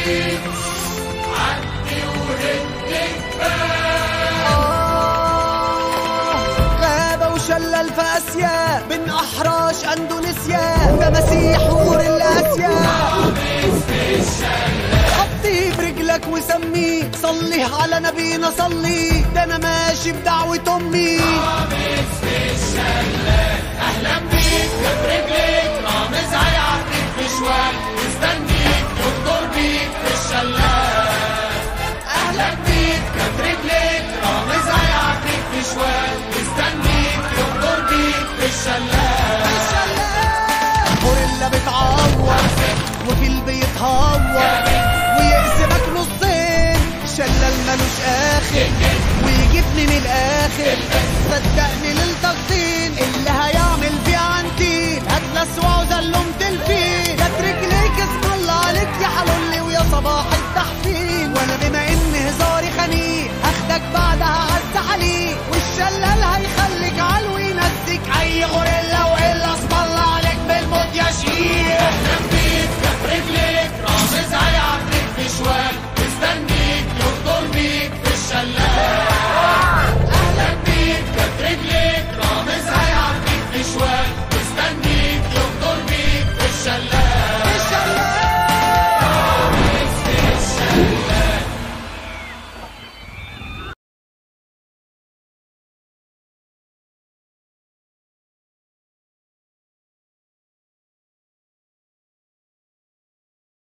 غابة وشلل في آسيا بين أحراش أندونيسيا ده مسيح حور الآسيا حطيه برجلك وسميه صلي على نبينا صلي ده أنا ماشي بدعوة أمي